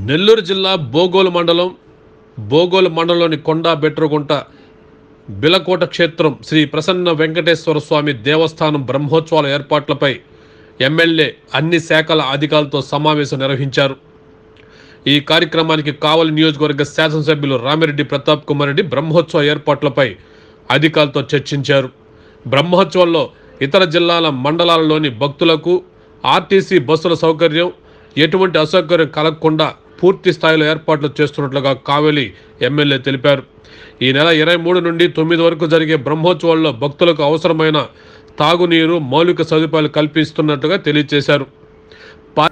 నెల్లూరు జిల్లా బోగోలు మండలం బోగోలు మండలంలోని కొండ బెట్రుగుంట బిలకోట క్షేత్రం శ్రీ ప్రసన్న వెంకటేశ్వర స్వామి దేవస్థానం బ్రహ్మోత్సవాల ఏర్పాట్లపై ఎమ్మెల్యే అన్ని శాఖల అధికారులతో సమావేశం నిర్వహించారు ఈ కార్యక్రమానికి కావలి నియోజకవర్గ శాసనసభ్యులు రామిరెడ్డి ప్రతాప్ కుమార్ రెడ్డి బ్రహ్మోత్సవ ఏర్పాట్లపై అధికారులతో చర్చించారు బ్రహ్మోత్సవంలో ఇతర జిల్లాల మండలాలలోని భక్తులకు ఆర్టీసీ బస్సుల సౌకర్యం ఎటువంటి అసౌకర్యం కలగకుండా పూర్తి స్థాయిలో ఏర్పాట్లు చేస్తున్నట్లుగా కావలి ఎమ్మెల్యే తెలిపారు ఈ నెల ఇరవై మూడు నుండి తొమ్మిది వరకు జరిగే బ్రహ్మోత్సవాల్లో భక్తులకు అవసరమైన తాగునీరు మౌలిక సదుపాయాలు కల్పిస్తున్నట్టుగా తెలియజేశారు పా-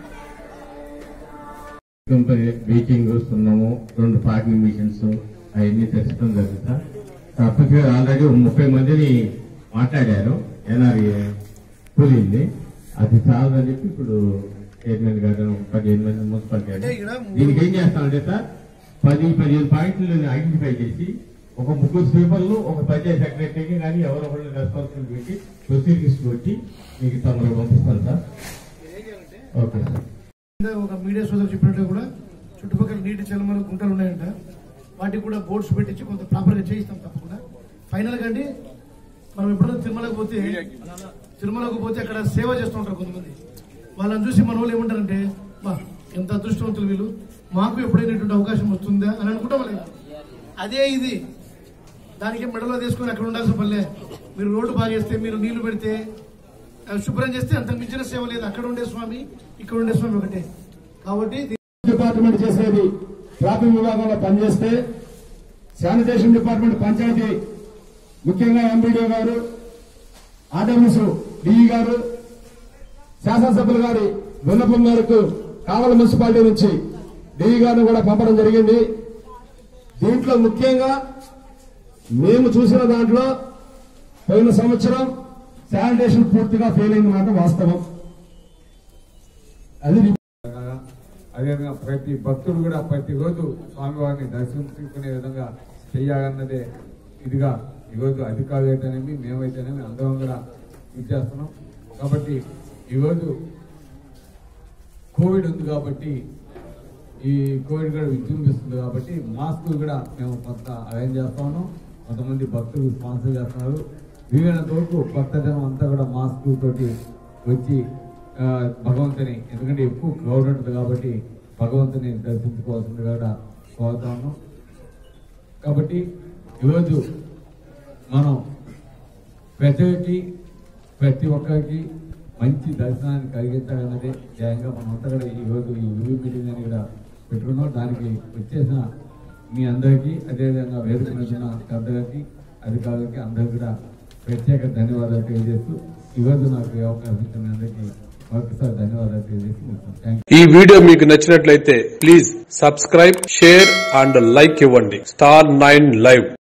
మీటింగ్ వస్తున్నాము రెండు పార్కింగ్ మిషన్స్ అవన్నీ తెచ్చడం జరుగుతా తప్పక ఆల్రెడీ ముప్పై మందిని మాట్లాడారు ఎన్ఆర్ఏ కూలింది అది చాలని చెప్పి ఇప్పుడు చైర్మన్ గారు ఒక పదిహేను మంది మున్సిపాలిటీ గారు. దీనికి ఏం చేస్తామంటే సార్ పది పదిహేను పాయింట్లు ఐడెంటిఫై చేసి ఒక ముగ్గురు స్వీపర్లు ఒక పంచాయతీ సెక్రటరీకి కానీ ఎవరో ఒకళ్ళు రెస్పాన్సిబిలిటీ పెట్టి ప్రొసీడింగ్స్ పెట్టి మీకు తొందరగా పంపిస్తాను సార్ ఓకే సార్ కింద ఒక మీడియా సోదరు చెప్పినట్టు కూడా చుట్టుపక్కల నీటి చలమల గుంటలు ఉన్నాయంట వాటికి కూడా బోర్డ్స్ పెట్టించి కొంత ప్రాపర్ గా చేయిస్తాం తప్పకుండా ఫైనల్ గా అండి మనం ఎప్పుడైనా తిరుమలకు పోతే తిరుమలకు పోతే అక్కడ సేవ చేస్తూ ఉంటారు కొంతమంది వాళ్ళని చూసి మన వాళ్ళు ఏమంటారంటే బా ఎంత అదృష్టవంతులు వీళ్ళు మాకు ఎప్పుడైనా ఇటువంటి అవకాశం వస్తుందా అని అనుకుంటాం వాళ్ళకి అదే ఇది దానికి మెడలో తీసుకొని అక్కడ ఉండాల్సిన పనిలే మీరు రోడ్డు బాగా చేస్తే మీరు నీళ్లు పెడితే ఆ, శుభ్రం చేస్తే అంత మించిన సేవ లేదు అక్కడ ఉండే స్వామి ఇక్కడ ఉండే స్వామి ఒకటే కాబట్టి దీ- డిపార్ట్మెంట్ చేసేది ట్రాఫిక్ విభాగంలో పనిచేస్తే శానిటేషన్ డిపార్ట్మెంట్ పంచాయతీ ముఖ్యంగా ఎంపీడీ గారు ఆర్డబ్ల్యూస్ డిఈ గారు శాసనసభ్యులు గారి విన్నపం మేరకు కావల మున్సిపాలిటీ నుంచి డిఈ గారిని కూడా పంపడం జరిగింది దీంట్లో ముఖ్యంగా మేము చూసిన దాంట్లో పోయిన సంవత్సరం శానిటేషన్ పూర్తిగా ఫెయిల్ అయింది మాట వాస్తవం అది అదేవిధంగా ప్రతి భక్తుడు కూడా ప్రతిరోజు స్వామివారిని దర్శించుకునే విధంగా చేయాలన్నదే ఇదిగా ఈరోజు అధికారులు అయితేనేమి మేమైతేనేమి అందరం కూడా ఇది చేస్తున్నాం కాబట్టి ఈరోజు కోవిడ్ ఉంది కాబట్టి ఈ కోవిడ్ కూడా విజృంభిస్తుంది కాబట్టి మాస్కులు కూడా మేము కొంత అరేంజ్ చేస్తా ఉన్నాం కొంతమంది భక్తులు స్పాన్సర్ చేస్తున్నారు వీలైనంత వరకు కొత్త జనం అంతా కూడా మాస్క్ తోటి వచ్చి ఆ, భగవంతుని ఎందుకంటే ఎక్కువ క్రౌడ్ ఉంటుంది కాబట్టి భగవంతుని దర్శించుకోవాల్సింది కూడా కోరుతా ఉన్నాం కాబట్టి ఈరోజు మనం ప్రజలకి ప్రతి ఒక్కరికి మంచి దర్శనాన్ని కలిగించాలన్నదే ధ్యేయంగా మనం అంతా కూడా ఈరోజు ఈ రివ్యూ మీటింగ్ అని కూడా పెట్టుకున్నాం దానికి వచ్చేసిన మీ అందరికీ అదేవిధంగా వేదిక మీద ఉన్న పెద్దలకి అధికారులకి అందరికీ కూడా ప్రత్యేక ధన్యవాదాలు తెలియజేస్తూ ఈరోజు నాకు ఈ అవకాశం ఇచ్చిన మీ అందరికీ మరొకసారి ధన్యవాదాలు తెలియజేసి థ్యాంక్ ఈ వీడియో మీకు నచ్చినట్లయితే please subscribe share and like ఇవ్వండి స్టార్ నైన్ లైవ్